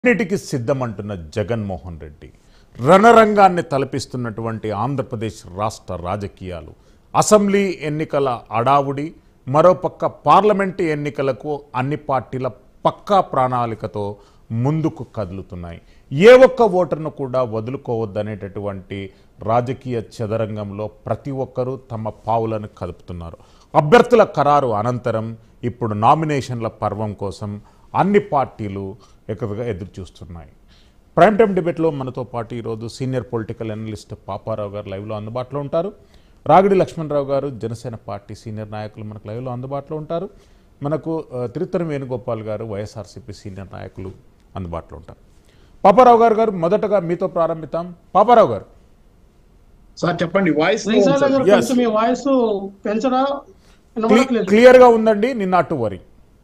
అన్నిటికీ సిద్ధమంటున్న జగన్మోహన్ రెడ్డి రణరంగాన్ని తలపిస్తున్నటువంటి ఆంధ్రప్రదేశ్ రాష్ట్ర రాజకీయాలు అసెంబ్లీ ఎన్నికల అడావుడి మరోపక్క పార్లమెంటు ఎన్నికలకు అన్ని పార్టీల పక్కా ప్రణాళికతో ముందుకు కదులుతున్నాయి ఏ ఒక్క ఓటర్ను కూడా వదులుకోవద్దనేటటువంటి రాజకీయ చదరంగంలో ప్రతి ఒక్కరూ తమ పావులను కదుపుతున్నారు అభ్యర్థుల ఖరారు అనంతరం ఇప్పుడు నామినేషన్ల పర్వం కోసం అన్ని పార్టీలు ఎక్కువగా ఎదురు చూస్తున్నాయి ప్రైమ్ టైం డిబేట్లో మనతో పాటు ఈరోజు సీనియర్ పొలిటికల్ అనలిస్ట్ పాపారావు గారు లైవ్లో అందుబాటులో ఉంటారు రాగిడి లక్ష్మణరావు గారు జనసేన పార్టీ సీనియర్ నాయకులు మనకు లైవ్లో అందుబాటులో ఉంటారు మనకు ఆ, తిరుత్తరం వేణుగోపాల్ గారు వైఎస్ఆర్సీపీ సీనియర్ నాయకులు అందుబాటులో ఉంటారు పాపారావు గారు గారు మొదటగా మీతో ప్రారంభిద్దాం పాపారావు గారు సార్ చెప్పండి వాయిస్ శ్రీశైలం గారు Yes. కొంచెం మీ వాయిస్ పెంచరా క్లి- వినబడట్లేదు క్లియర్గా ఉందండి నిన్న అటు వరి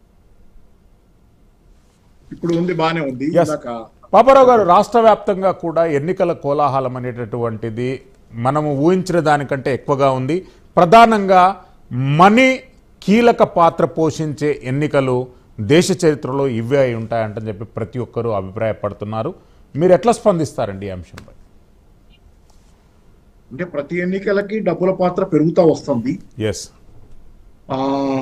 ఇప్పుడు ఉంది బానే ఉంది Yes. ఇందాక పాపారావు గారు రాష్ట్ర వ్యాప్తంగా కూడా ఎన్నికల కోలాహలం అనేటటువంటిది మనము ఊహించిన దానికంటే ఎక్కువగా ఉంది ప్రధానంగా మనీ కీలక పాత్ర పోషించే ఎన్నికలు దేశ చరిత్రలో ఇవే అయి ఉంటాయంటని చెప్పి ప్రతి ఒక్కరూ అభిప్రాయపడుతున్నారు మీరు ఎట్లా స్పందిస్తారండి ఈ అంశంపై అంటే ప్రతి ఎన్నికలకి డబ్బుల పాత్ర పెరుగుతా వస్తుంది ఎస్ ఆ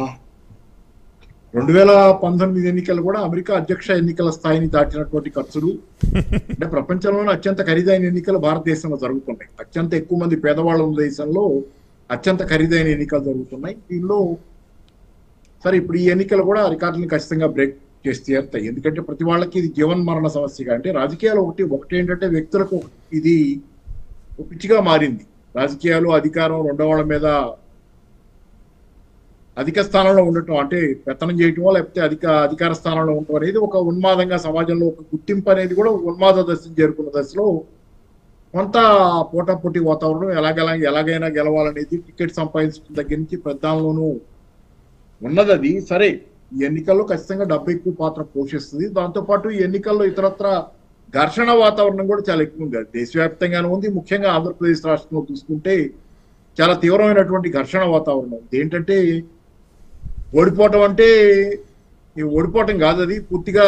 రెండు వేల పంతొమ్మిది ఎన్నికలు కూడా అమెరికా అధ్యక్ష ఎన్నికల స్థాయిని దాటినటువంటి ఖర్చులు అంటే ప్రపంచంలోనే అత్యంత ఖరీదైన ఎన్నికలు భారతదేశంలో జరుగుతున్నాయి అత్యంత ఎక్కువ మంది పేదవాళ్ళ ఉన్న దేశంలో అత్యంత ఖరీదైన ఎన్నికలు జరుగుతున్నాయి దీనిలో సరే ఇప్పుడు ఈ ఎన్నికలు కూడా రికార్డులను ఖచ్చితంగా బ్రేక్ చేసి తీరుతాయి ఎందుకంటే ప్రతి వాళ్ళకి ఇది జీవన్ మరణ సమస్యగా అంటే రాజకీయాలు ఒకటి ఒకటి ఏంటంటే వ్యక్తులకు ఇది ఒక పిచ్చిగా మారింది రాజకీయాలు అధికారం రెండో వాళ్ళ మీద అధిక స్థానంలో ఉండటం అంటే పెత్తనం చేయటమో లేకపోతే అధిక అధికార స్థానంలో ఉండటం అనేది ఒక ఉన్మాదంగా సమాజంలో ఒక గుర్తింపు అనేది కూడా ఉన్మాద దశను చేరుకున్న దశలో కొంత పోటాపోటీ వాతావరణం ఎలాగెలా ఎలాగైనా గెలవాలనేది టికెట్ సంపాదించడం దగ్గర నుంచి ప్రధానంలోనూ ఉన్నది అది సరే ఈ ఎన్నికల్లో ఖచ్చితంగా డబ్బు ఎక్కువ పాత్ర పోషిస్తుంది దాంతోపాటు ఈ ఎన్నికల్లో ఇతరత్ర ఘర్షణ వాతావరణం కూడా చాలా ఎక్కువ ఉంది అది దేశవ్యాప్తంగానే ఉంది ముఖ్యంగా ఆంధ్రప్రదేశ్ రాష్ట్రంలో చూసుకుంటే చాలా తీవ్రమైనటువంటి ఘర్షణ వాతావరణం ఉంది ఏంటంటే ఓడిపోవటం అంటే ఈ ఓడిపోవటం కాదు అది పూర్తిగా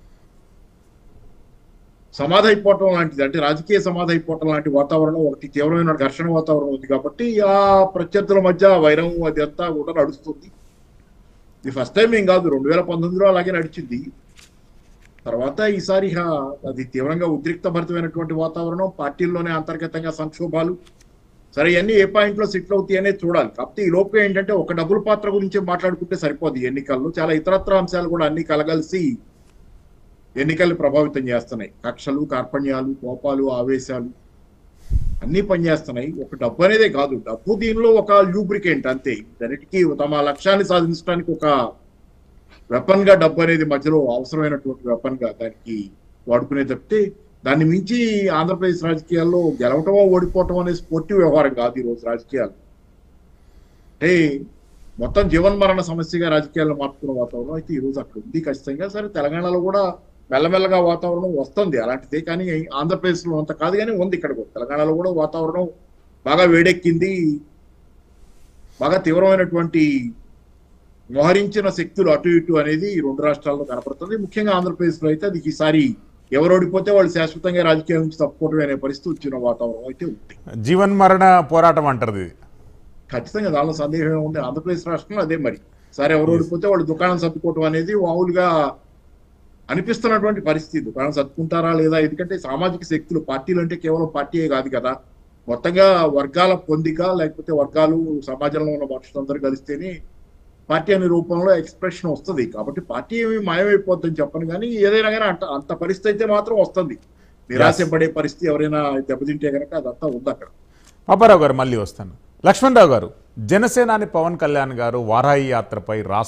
సమాధి అయిపోవటం లాంటిది అంటే రాజకీయ సమాధి అయిపోవటం లాంటి వాతావరణం ఒకటి తీవ్రమైన ఘర్షణ వాతావరణం ఉంది కాబట్టి ఆ ప్రత్యర్థుల మధ్య వైరం అది అంతా కూడా నడుస్తుంది ఇది ఫస్ట్ టైం ఏం కాదు రెండు వేల పంతొమ్మిదిలో అలాగే నడిచింది తర్వాత ఈసారి హా, అది తీవ్రంగా ఉద్రిక్తభరితమైనటువంటి వాతావరణం పార్టీల్లోనే అంతర్గతంగా సంక్షోభాలు సరే ఇవన్నీ ఏ పాయింట్ లో సెటిల్ అవుతాయి అనేది చూడాలి కాకపోతే ఈ లోపు ఏంటంటే ఒక డబ్బుల పాత్ర గురించి మాట్లాడుకుంటే సరిపోదు ఈ ఎన్నికల్లో చాలా ఇతరత్ర అంశాలు కూడా అన్ని కలగలిసి ఎన్నికల్ని ప్రభావితం చేస్తున్నాయి కక్షలు కార్పణ్యాలు కోపాలు ఆవేశాలు అన్ని పనిచేస్తున్నాయి ఒక డబ్బు అనేదే కాదు డబ్బు దీనిలో ఒక లూబ్రికెంట్ అంతే దానికి తమ లక్ష్యాన్ని సాధించడానికి ఒక వెపన్ గా డబ్బు అనేది మధ్యలో అవసరమైనటువంటి వెపన్ గా దానికి వాడుకునే తప్పితే దాన్ని మించి ఆంధ్రప్రదేశ్ రాజకీయాల్లో గెలవటమో ఓడిపోవటం అనే స్పోర్టివ్ వ్యవహారం కాదు ఈ రోజు రాజకీయాలు అంటే మొత్తం జీవన్ మరణ సమస్యగా రాజకీయాల్లో మార్పుకున్న వాతావరణం అయితే ఈ రోజు అక్కడ ఉంది ఖచ్చితంగా సరే తెలంగాణలో కూడా మెల్లమెల్లగా వాతావరణం వస్తుంది అలాంటిదే కానీ ఆంధ్రప్రదేశ్ లో అంత కాదు కానీ ఉంది ఇక్కడ కూడా తెలంగాణలో కూడా వాతావరణం బాగా వేడెక్కింది బాగా తీవ్రమైనటువంటి మోహరించిన శక్తులు అటు ఇటు అనేది ఈ రెండు రాష్ట్రాల్లో కనపడుతుంది ముఖ్యంగా ఆంధ్రప్రదేశ్ లో అయితే అది ఈసారి ఎవరు ఓడిపోతే వాళ్ళు శాశ్వతంగా రాజకీయాల నుంచి తప్పుకోవడం అనే పరిస్థితి వచ్చిన వాతావరణం అయితే ఉంది జీవన్ మరణ పోరాటం అంటారు ఇది ఖచ్చితంగా దానిలో సందేహం ఉంది ఆంధ్రప్రదేశ్ రాష్ట్రంలో అదే మరి సరే ఎవరు ఓడిపోతే వాళ్ళు దుకాణం సర్దుకోవటం అనేది మామూలుగా అనిపిస్తున్నటువంటి పరిస్థితి దుకాణం సర్దుకుంటారా లేదా ఎందుకంటే సామాజిక శక్తులు పార్టీలు అంటే కేవలం పార్టీయే కాదు కదా మొత్తంగా వర్గాల పొందిక లేకపోతే వర్గాలు సమాజంలో ఉన్న మనుషులందరూ కలిస్తేనే పార్టీ అనే రూపంలో ఎక్స్ప్రెషన్ వస్తుంది కాబట్టి పార్టీ ఏమి మాయమైపోద్దని చెప్పను కానీ ఏదైనా కానీ అంత అంత పరిస్థితి అయితే మాత్రం వస్తుంది నిరాశపడే పరిస్థితి ఎవరైనా దెబ్బతింటే కనుక అదంతా ఉంది అక్కడ పాపారావు గారు మళ్ళీ వస్తాను లక్ష్మణరావు గారు జనసేనాని పవన్ కళ్యాణ్ గారు వారాహి యాత్రపై రాష్ట్ర